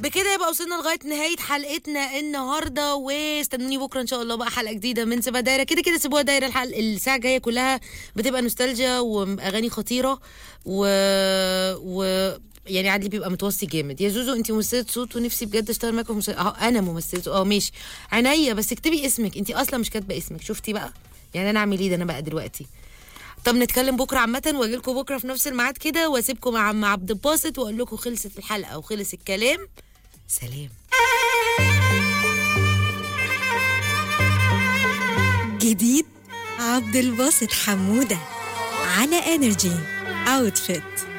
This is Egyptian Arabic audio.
بكده يبقى وصلنا لغايه نهايه حلقتنا النهارده واستنوني بكره ان شاء الله بقى حلقه جديده من سيبها دايره كده كده سيبوها دايره الحلقه الساعه الجايه كلها بتبقى نوستالجيا واغاني خطيره و, و... يعني عادل بيبقى متوصي جامد يا زوزو انت ممثله صوت ونفسي بجد اشتغل معاكم في مسلسل اه انا ممثله صوت. اه ماشي عينيا بس اكتبي اسمك انت اصلا مش كاتبه اسمك شفتي بقى يعني انا اعمل ايه ده انا بقى دلوقتي طب نتكلم بكره عامه واجي لكم بكره في نفس الميعاد كده واسيبكم مع عم عبد الباسط واقول لكم خلصت الحلقه وخلص الكلام سلام جديد عبد الباسط حمودة على انرجي اوتفيت